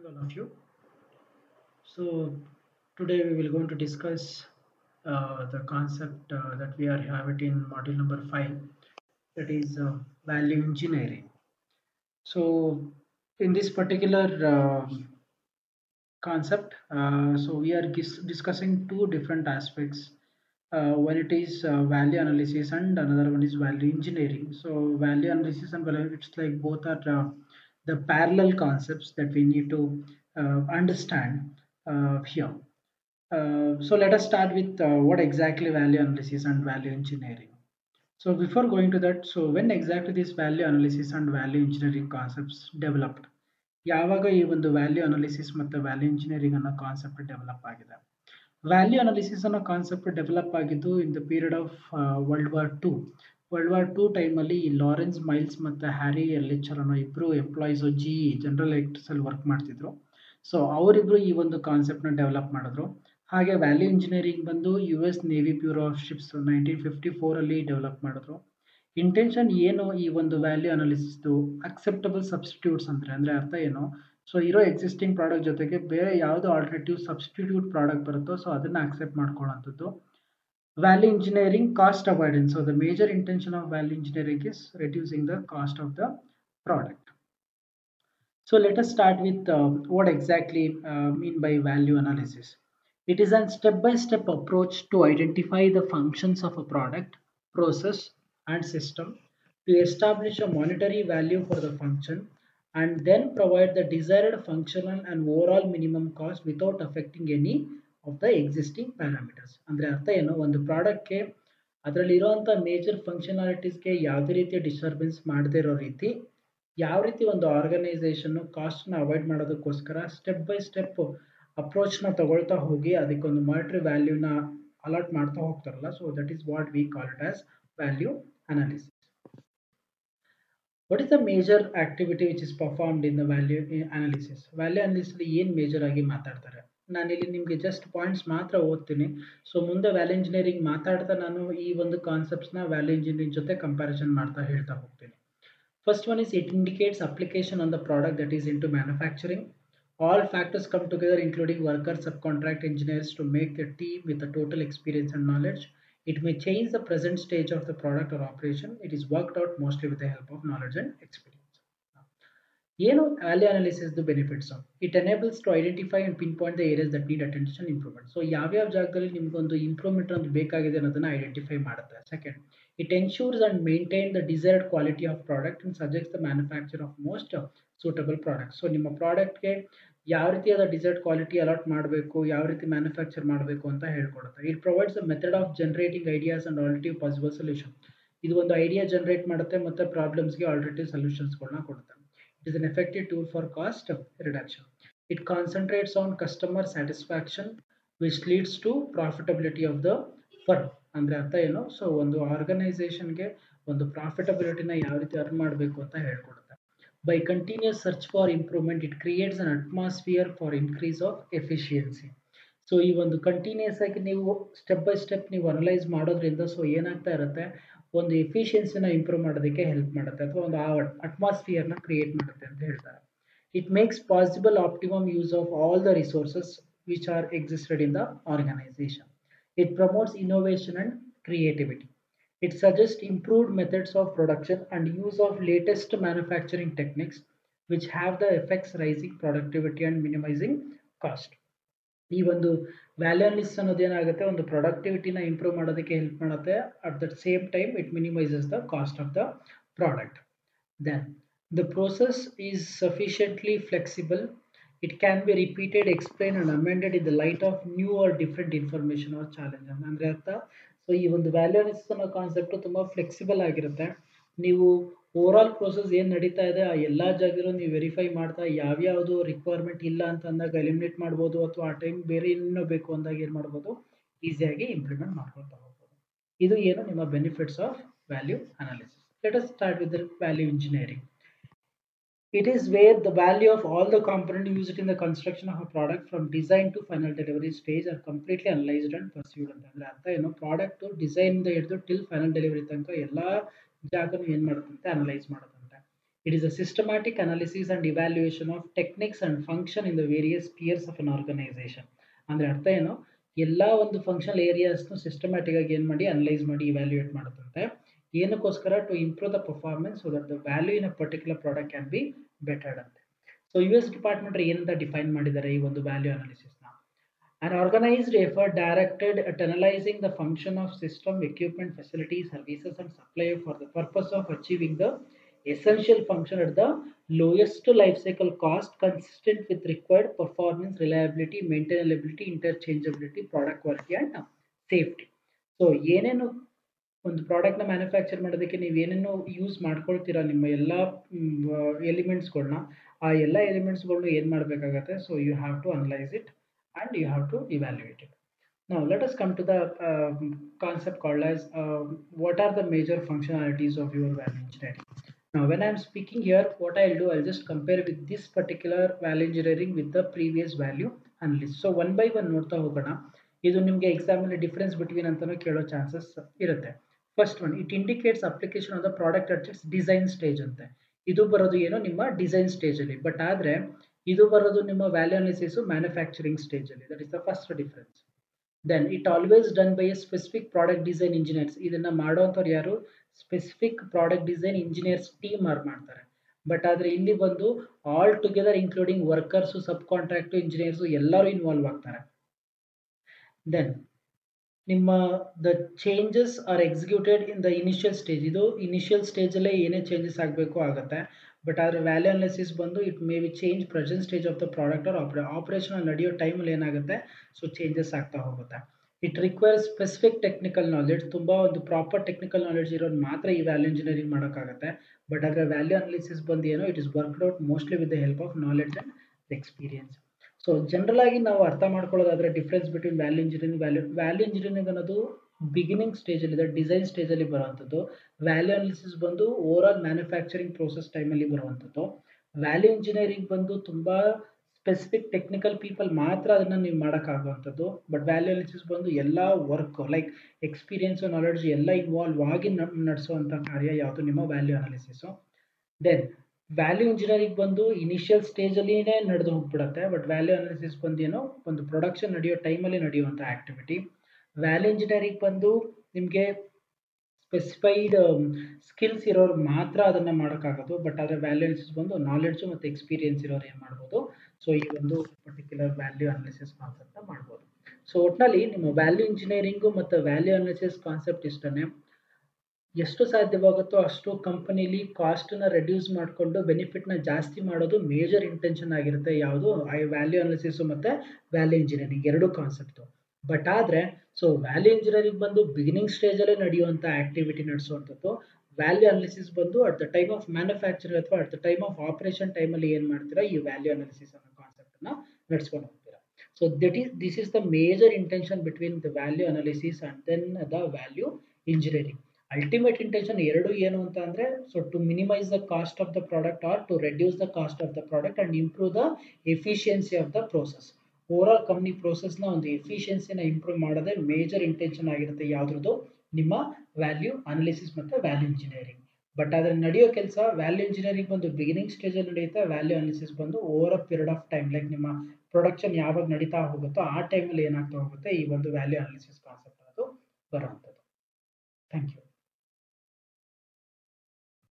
all of you. So today we will going to discuss uh, the concept uh, that we are having in module number five, that is uh, value engineering. So in this particular uh, concept, uh, so we are gis- discussing two different aspects. Uh, one it is uh, value analysis and another one is value engineering. So value analysis and value, it's like both are uh, the parallel concepts that we need to uh, understand uh, here. Uh, so let us start with uh, what exactly value analysis and value engineering. So before going to that, so when exactly this value analysis and value engineering concepts developed? ಯಾವಾಗ ಈ ಒಂದು value analysis ಮತ್ತು value engineering ಅನ್ನೋ concept develop ಆಗಿದೆ value analysis ಅನ್ನೋ concept develop ಆಗಿದ್ದು in the period of world war two world war two ಟೈಮಲ್ಲಿ ಈ ಲಾರೆನ್ಸ್ ಮೈಲ್ಸ್ ಮತ್ತು ಹ್ಯಾರಿ ಎರ್ಲಿಚರ್ ಅನ್ನೋ ಇಬ್ಬರು ಎಂಪ್ಲಾಯೀಸು ಜಿ ಜನರಲ್ ಎಲೆಕ್ಟ್ರಿಕ್ಸಲ್ಲಿ ವರ್ಕ್ ಮಾಡ್ತಿದ್ರು ಸೊ ಅವರಿಬ್ರು ಈ ಒಂದು ಕಾನ್ಸೆಪ್ಟ್ನ ಡೆವಲಪ್ ಮಾಡಿದ್ರು ಹಾಗೆ ವ್ಯಾಲ್ಯೂ ಇಂಜಿನಿಯರಿಂಗ್ ಬಂದು U S Navy Bureau of Ships nineteen fifty ಫೋರಲ್ಲಿ ಡೆವಲಪ್ ಮಾಡಿದ್ರು ಇಂಟೆನ್ಷನ್ ಏನು ಈ ಒಂದು ವ್ಯಾಲ್ಯೂ ಅನಾಲಿಸಿಸ್ದು ಅಕ್ಸೆಪ್ಟಬಲ್ ಸಬ್ಸ್ಟಿಟ್ಯೂಟ್ಸ್ ಅಂದರೆ ಅಂದರೆ ಅರ್ಥ ಏನು ಸೊ ಇರೋ ಎಕ್ಸಿಸ್ಟಿಂಗ್ ಪ್ರಾಡಕ್ಟ್ ಜೊತೆಗೆ ಬೇರೆ ಯಾವುದು ಆಲ್ಟರ್ನೇಟಿವ್ ಸಬ್ಸ್ಟಿಟ್ಯೂಟ್ ಪ್ರಾಡಕ್ಟ್ ಬರುತ್ತೋ ಸೊ ಅದನ್ನು ಅಕ್ಸೆಪ್ಟ್ ಮಾಡ್ಕೊಳ್ಳೋಂಥದ್ದು value engineering cost avoidance so the major intention of value engineering is reducing the cost of the product So let us start with uh, what exactly uh, mean by value analysis. It is a step-by-step approach to identify the functions of a product, process, and system to establish a monetary value for the function and then provide the desired functional and overall minimum cost without affecting any of the existing parameters. ಅಂದರೆ ಅರ್ಥ ಏನು ಒಂದು ಪ್ರಾಡಕ್ಟ್ಗೆ ಅದರಲ್ಲಿರುವಂಥ major ಫಂಕ್ಷನಾಲಿಟೀಸ್ಗೆ ಯಾವುದೇ ರೀತಿಯ disturbance ಮಾಡದೇ ಇರೋ ರೀತಿ ಯಾವ ರೀತಿ ಒಂದು ಆರ್ಗನೈಸೇಷನ್ನು ಕಾಸ್ಟ್ನ ಅವಾಯ್ಡ್ ಮಾಡೋದಕ್ಕೋಸ್ಕರ ಸ್ಟೆಪ್ ಬೈ ಸ್ಟೆಪ್ ಅಪ್ರೋಚ್ನ ತಗೊಳ್ತಾ ಹೋಗಿ ಅದಕ್ಕೊಂದು ಮಾನಿಟರಿ ವ್ಯಾಲ್ಯೂನ ಅಲಾಟ್ ಮಾಡ್ತಾ ಹೋಗ್ತಾರಲ್ಲ so that is what we call it as value analysis what is the major activity which is performed in the value analysis value analysis ಏನು ಮೇಜರ್ ಆಗಿ ಮಾತಾಡ್ತಾರೆ ನಾನಿಲ್ಲಿ ನಿಮಗೆ ಜಸ್ಟ್ ಪಾಯಿಂಟ್ಸ್ ಮಾತ್ರ ಓದ್ತೀನಿ ಸೊ ಮುಂದೆ ವ್ಯಾಲ್ಯೂ ಇಂಜಿನಿಯರಿಂಗ್ ಮಾತಾಡ್ತಾ ನಾನು ಈ ಒಂದು ಕಾನ್ಸೆಪ್ಟ್ಸ್ನ ವ್ಯಾಲ್ಯೂ ಇಂಜಿನಿಯರಿಂಗ್ ಜೊತೆ ಕಂಪ್ಯಾರಿಸನ್ ಮಾಡ್ತಾ ಹೇಳ್ತಾ ಹೋಗ್ತೀನಿ First one is it indicates application on the product that is into manufacturing. All factors come together, including workers, subcontract engineers, to make a team with a total experience and knowledge. It may change the present stage of the product or operation. It is worked out mostly with the help of knowledge and experience. ಏನು value ಅನಾಲಿಸಿಸ್ದು benefits it enables to identify and pin point the areas that need attention improvement so ಯಾವ್ಯಾವ ಜಾಗದಲ್ಲಿ ನಿಮ್ಗೊಂದು improvement ಒಂದು ಬೇಕಾಗಿದೆ ಅನ್ನೋದನ್ನ identify ಮಾಡುತ್ತೆ second it ensures and maintain the desired quality of product and suggests the manufacture of most suitable product so ನಿಮ್ಮ ಪ್ರಾಡಕ್ಟ್ಗೆ ಯಾವ ರೀತಿಯಾದ ಡಿಸೈರ್ಡ್ ಕ್ವಾಲಿಟಿ ಅಲಾಟ್ ಮಾಡಬೇಕು ಯಾವ ರೀತಿ ಮ್ಯಾನುಫ್ಯಾಕ್ಚರ್ ಮಾಡಬೇಕು ಅಂತ ಹೇಳ್ಕೊಡುತ್ತೆ it provides a method of generating ideas and alternative possible solution ಇದು ಒಂದು ಐಡಿಯಾ ಜನರೇಟ್ ಮಾಡುತ್ತೆ ಮತ್ತು ಪ್ರಾಬ್ಲಮ್ಸ್ಗೆ ಆಲ್ಟರ್ನೇಟಿವ್ ಸೊಲ್ಯೂಷನ್ಸ್ಗಳನ್ನ ಕೊಡುತ್ತೆ It is an effective tool for cost reduction. It concentrates on customer satisfaction, which leads to profitability of the firm. ಅಂದರೆ ಅರ್ಥ ಏನು so ಒಂದು ಆರ್ಗನೈಸೇಷನ್ಗೆ ಒಂದು ಪ್ರಾಫಿಟಬಿಲಿಟಿನ ಯಾವ ರೀತಿ ಅರ್ನ್ ಮಾಡಬೇಕು ಅಂತ ಹೇಳ್ಕೊಡುತ್ತೆ by continuous search for improvement it creates an atmosphere for increase of efficiency so ಈ ಒಂದು ಕಂಟಿನ್ಯೂಸ್ ಆಗಿ ನೀವು ಸ್ಟೆಪ್ ಬೈ ಸ್ಟೆಪ್ ನೀವು ಅನಲೈಸ್ ಮಾಡೋದ್ರಿಂದ ಸೊ ಏನಾಗ್ತಾ ಇರುತ್ತೆ ಒಂದು ಎಫಿಷಿಯನ್ಸಿನ ಇಂಪ್ರೂವ್ ಮಾಡೋದಕ್ಕೆ ಹೆಲ್ಪ್ ಮಾಡುತ್ತೆ ಅಥವಾ ಒಂದು ಆ ಅಟ್ಮಾಸ್ಫಿಯರ್ನ ಕ್ರಿಯೇಟ್ ಮಾಡುತ್ತೆ ಅಂತ ಹೇಳ್ತಾರೆ it makes possible optimum use of all the resources which are existed in the organisation it promotes innovation and creativity it suggest improved methods of production and use of latest manufacturing techniques which have the effects raising productivity and minimising cost ಈ ಒಂದು value analysis ಅನ್ನೋದು ಏನಾಗುತ್ತೆ ಒಂದು ಪ್ರೊಡಕ್ಟಿವಿಟಿನ improve ಮಾಡೋದಕ್ಕೆ help ಮಾಡುತ್ತೆ at the same time it minimises the cost of the product then the process is sufficiently flexible it can be repeated explain and amended in the light of new or different information or challenge ಅಂದರೆ ಅರ್ಥ so ಈ ಒಂದು value analysis ಅನ್ನೋ concept ತುಂಬ flexible ಆಗಿರುತ್ತೆ ನೀವು over all process ಏನು ನಡೀತಾ ಇದೆ ಆ ಎಲ್ಲ ಜಾಗದಲ್ಲೂ ನೀವು ವೆರಿಫೈ ಮಾಡ್ತಾ ಯಾವ್ಯಾವುದು ರಿಕ್ವೈರ್ಮೆಂಟ್ ಇಲ್ಲ ಅಂತ ಅಂದಾಗ ಎಲಿಮಿನೇಟ್ ಮಾಡ್ಬೋದು ಅಥವಾ ಆ ಟೈಮ್ ಬೇರೆ ಇನ್ನೂ ಬೇಕು ಅಂದಾಗ ಏನು ಮಾಡ್ಬೋದು ಈಸಿಯಾಗಿ ಇಂಪ್ಲಿಮೆಂಟ್ ಮಾಡ್ಕೊಳ್ತಾ ಹೋಗ್ಬೋದು ಇದು ಏನು ನಿಮ್ಮ benefits of value analysis let us start with the value engineering It is where the value of all the components used in the construction of a product from design to final delivery stage are completely analyzed and pursued ಅಂತ ಅಂದ್ರೆ ಅರ್ಥ ಏನು product design ಹಿಡಿದು till final delivery ತನಕ ಎಲ್ಲ ಜಾಗನೂ ಏನು ಮಾಡುತ್ತಂತೆ ಅನಲೈಸ್ ಮಾಡುತ್ತಂತೆ It is a systematic analysis and evaluation of techniques and function in the various spheres of an organization. ಅಂದರೆ ಅರ್ಥ ಏನು ಎಲ್ಲ ಒಂದು ಫಂಕ್ಷನಲ್ ಏರಿಯಾಸ್ನು ಸಿಸ್ಟಮ್ಯಾಟಿಕ್ ಆಗಿ ಏನು ಮಾಡಿ ಅನಲೈಸ್ ಮಾಡಿ ಇವ್ಯಾಲ್ಯೂಯೇಟ್ ಮಾಡುತ್ತಂತೆ ಏನಕ್ಕೋಸ್ಕರ to improve the performance so that the value in a particular product can be bettered ಅಂತೆ ಸೊ ಯು ಎಸ್ ಡಿಪಾರ್ಟ್ಮೆಂಟ್ ಏನಂತ ಡಿಫೈನ್ ಮಾಡಿದ್ದಾರೆ ಈ ಒಂದು ವ್ಯಾಲ್ಯೂ ಅನಾಲಿಸಿಸ್ನ An organized effort directed at analyzing the function of system, equipment, facilities, services, and supply for the purpose of achieving the essential function at the lowest life cycle cost consistent with required performance, reliability, maintainability, interchangeability, product quality, and safety. So ಏನೇನು ಒಂದು ಪ್ರಾಡಕ್ಟ್ನ manufacture ಮಾಡೋದಕ್ಕೆ ನೀವು ಏನೇನು use ಮಾಡ್ಕೊಳ್ತೀರಾ ನಿಮ್ಮ ಎಲ್ಲ ಎಲಿಮೆಂಟ್ಸ್ಗಳನ್ನ ಆ ಎಲ್ಲ ಎಲಿಮೆಂಟ್ಸ್ಗಳ್ನು ಏನು ಮಾಡಬೇಕಾಗತ್ತೆ so you have to analyse it and you have to evaluate it. Now let us come to the um, concept called as uh, what are the major functionalities of your value engineering. Now when I am speaking here, what I'll do, I'll just compare with this particular value engineering with the previous value analysis. So one by one ನೋಡ್ತಾ ಹೋಗೋಣ ಇದು ನಿಮಗೆ ಎಕ್ಸಾಮಲ್ಲಿ difference between ಅಂತಲೂ ಕೇಳೋ chances ಇರುತ್ತೆ first one it indicates application of the product at its design stage ಅಂತೆ ಇದು ಬರೋದು ಏನೋ ನಿಮ್ಮ ಡಿಸೈನ್ ಸ್ಟೇಜಲ್ಲಿ ಬಟ್ ಆದರೆ ಇದು ಬರೋದು ನಿಮ್ಮ ವ್ಯಾಲ್ಯೂ ಅನಾಲಿಸಿಸ್ ಮ್ಯಾನುಫ್ಯಾಕ್ಚರಿಂಗ್ ಸ್ಟೇಜಲ್ಲಿ that is the first difference then it always done by a specific product design engineers ಇದನ್ನು ಮಾಡೋಂಥವ್ರು ಯಾರು specific product design engineers team ಅವ್ರು ಮಾಡ್ತಾರೆ ಬಟ್ ಆದರೆ ಇಲ್ಲಿ ಬಂದು all together including workers sub contract engineers ಎಲ್ಲರೂ ಇನ್ವಾಲ್ವ್ ಆಗ್ತಾರೆ ದೆನ್ ನಿಮ್ಮ the changes are executed in the initial stage ಇದು ಇನಿಷಿಯಲ್ ಸ್ಟೇಜಲ್ಲೇ ಏನೇ ಚೇಂಜಸ್ ಆಗಬೇಕು ಆಗುತ್ತೆ ಬಟ್ ಆದರೆ ವ್ಯಾಲ್ಯೂ ಅನಾಲಿಸಿಸ್ ಬಂದು it may maybe change present stage of the product or ಆಪ್ರೇ ಆಪರೇಷನ್ ನಡೆಯೋ ಟೈಮಲ್ಲಿ ಏನಾಗುತ್ತೆ ಸೊ ಚೇಂಜಸ್ ಆಗ್ತಾ ಹೋಗುತ್ತೆ it require specific technical knowledge ತುಂಬ ಒಂದು ಪ್ರಾಪರ್ ಟೆಕ್ನಿಕಲ್ ನಾಲೆಡ್ಜ್ ಇರೋದು ಮಾತ್ರ ಈ ವ್ಯಾಲ್ಯೂ ಇಂಜಿನಿಯರಿಂಗ್ ಮಾಡೋಕ್ಕಾಗುತ್ತೆ ಬಟ್ ಆದರೆ ವ್ಯಾಲ್ಯೂ ಅನಾಲಿಸಿಸ್ ಬಂದು ಏನೋ it is worked out mostly with the help of knowledge and experience so general ಆಗಿ ನಾವು ಅರ್ಥ ಮಾಡ್ಕೊಳ್ಳೋದಾದ್ರೆ difference between value engineering value value engineering ಅನ್ನೋದು ಬಿಗಿನಿಂಗ್ ಸ್ಟೇಜಲ್ಲಿದೆ ಡಿಸೈನ್ ಸ್ಟೇಜಲ್ಲಿ ಬರುವಂಥದ್ದು ವ್ಯಾಲ್ಯೂ ಅನಾಲಿಸಿಸ್ ಬಂದು ಓವರ್ ಆಲ್ ಮ್ಯಾನುಫ್ಯಾಕ್ಚರಿಂಗ್ ಪ್ರೋಸೆಸ್ ಟೈಮಲ್ಲಿ ಬರುವಂಥದ್ದು ವ್ಯಾಲ್ಯೂ ಇಂಜಿನಿಯರಿಂಗ್ ಬಂದು ತುಂಬ ಸ್ಪೆಸಿಫಿಕ್ ಟೆಕ್ನಿಕಲ್ ಪೀಪಲ್ ಮಾತ್ರ ಅದನ್ನು ನೀವು ಮಾಡೋಕ್ಕಾಗುವಂಥದ್ದು ಬಟ್ ವ್ಯಾಲ್ಯೂ ಅನಾಲಿಸಿಸ್ ಬಂದು ಎಲ್ಲ ವರ್ಕ್ ಲೈಕ್ ಎಕ್ಸ್ಪೀರಿಯನ್ಸು ನಾಲೆಡ್ಜ್ ಎಲ್ಲ ಇನ್ವಾಲ್ವ್ ಆಗಿ ನಡೆಸುವಂಥ ಕಾರ್ಯ ಯಾವುದು ನಿಮ್ಮ value analysis then value engineering ಬಂದು ಇನಿಷಿಯಲ್ ಸ್ಟೇಜಲ್ಲಿನೇ ನಡೆದು ಹೋಗ್ಬಿಡುತ್ತೆ ಬಟ್ ವ್ಯಾಲ್ಯೂ ಅನಾಲಿಸಿಸ್ ಬಂದು ಏನೋ ಒಂದು ಪ್ರೊಡಕ್ಷನ್ ನಡೆಯೋ ಟೈಮಲ್ಲಿ ನಡೆಯುವಂಥ ಆ್ಯಕ್ಟಿವಿಟಿ ವ್ಯಾಲ್ಯೂ ಇಂಜಿನಿಯರಿಂಗ್ ಬಂದು ನಿಮಗೆ ಸ್ಪೆಸಿಫೈಡ್ ಸ್ಕಿಲ್ಸ್ ಇರೋರು ಮಾತ್ರ ಅದನ್ನು ಮಾಡೋಕ್ಕಾಗೋದು ಬಟ್ ಆದರೆ ವ್ಯಾಲ್ಯೂ ಅನಾಲಿಸಿಸ್ ಬಂದು ನಾಲೆಡ್ಜು ಮತ್ತು ಎಕ್ಸ್ಪೀರಿಯನ್ಸ್ ಇರೋರು ಏನು ಮಾಡ್ಬೋದು ಸೊ ಈ ಒಂದು ಪರ್ಟಿಕ್ಯುಲರ್ ವ್ಯಾಲ್ಯೂ ಅನಾಲಿಸಿಸ್ ಕಾನ್ಸೆಪ್ಟ್ನ ಮಾಡ್ಬೋದು ಸೊ ಒಟ್ಟಿನಲ್ಲಿ ನಿಮ್ಮ ವ್ಯಾಲ್ಯೂ ಇಂಜಿನಿಯರಿಂಗು ಮತ್ತು ವ್ಯಾಲ್ಯೂ ಅನಾಲಿಸಿಸ್ ಕಾನ್ಸೆಪ್ಟ್ ಇಷ್ಟೇ ಎಷ್ಟು ಸಾಧ್ಯವಾಗುತ್ತೋ ಅಷ್ಟು ಕಂಪನಿಲಿ ಕಾಸ್ಟನ್ನ ರೆಡ್ಯೂಸ್ ಮಾಡಿಕೊಂಡು ಬೆನಿಫಿಟ್ನ ಜಾಸ್ತಿ ಮಾಡೋದು ಮೇಜರ್ ಇಂಟೆನ್ಷನ್ ಆಗಿರುತ್ತೆ ಯಾವುದು ಐ ವ್ಯಾಲ್ಯೂ ಅನಾಲಿಸಿಸು ಮತ್ತು ವ್ಯಾಲ್ಯೂ ಇಂಜಿನಿಯರಿಂಗ್ ಎರಡು ಕಾನ್ಸೆಪ್ಟು ಬಟ್ ಆದರೆ ಸೊ ವ್ಯಾಲ್ಯೂ ಇಂಜಿನಿಯರಿಂಗ್ ಬಂದು ಬಿಗಿನಿಂಗ್ ಸ್ಟೇಜಲ್ಲೇ ನಡೆಯುವಂಥ ಆ್ಯಕ್ಟಿವಿಟಿ ನಡೆಸುವಂಥದ್ದು ವ್ಯಾಲ್ಯೂ ಅನಾಲಿಸಿಸ್ ಬಂದು at the time of manufacturing ಅಥವಾ at the time of operation ಟೈಮಲ್ಲಿ ಏನು ಮಾಡ್ತೀರಾ ಈ ವ್ಯಾಲ್ಯೂ ಅನಾಲಿಸಿಸ್ ಅನ್ನೋ ಕಾನ್ಸೆಪ್ಟನ್ನು ನಡೆಸ್ಕೊಂಡು ಹೋಗ್ತೀರಾ so that is this is the major intention between the value analysis and then the value engineering ultimate intention ಎರಡು ಏನು ಅಂತ ಅಂದರೆ so to minimise the cost of the product or to reduce the cost of the product and improve the efficiency of the process overall company ಪ್ರೋಸೆಸ್ನ ಒಂದು ಎಫಿಷಿಯನ್ಸಿನ improve ಮಾಡೋದೇ major intention ಆಗಿರುತ್ತೆ ಯಾವುದ್ರದ್ದು ನಿಮ್ಮ ವ್ಯಾಲ್ಯೂ ಅನಾಲಿಸಿಸ್ ಮತ್ತು value engineering but ಅದರ ನಡೆಯೋ ಕೆಲಸ ವ್ಯಾಲ್ಯೂ ಇಂಜಿನಿಯರಿಂಗ್ ಬಂದು ಬಿಗಿನಿಂಗ್ ಸ್ಟೇಜಲ್ಲಿ ನಡೆಯುತ್ತೆ ವ್ಯಾಲ್ಯೂ ಅನಾಲಿಸಿಸ್ ಬಂದು over a period of time like ನಿಮ್ಮ ಪ್ರೊಡಕ್ಷನ್ ಯಾವಾಗ ನಡೀತಾ ಹೋಗುತ್ತೋ ಆ ಟೈಮಲ್ಲಿ ಏನಾಗ್ತಾ ಹೋಗುತ್ತೆ ಈ ಒಂದು ವ್ಯಾಲ್ಯೂ ಅನಾಲಿಸಿಸ್ ಕಾನ್ಸೆಪ್ಟ್ ಅದು ಬರುವಂಥದ್ದು ಥ್ಯಾಂಕ್ ಯು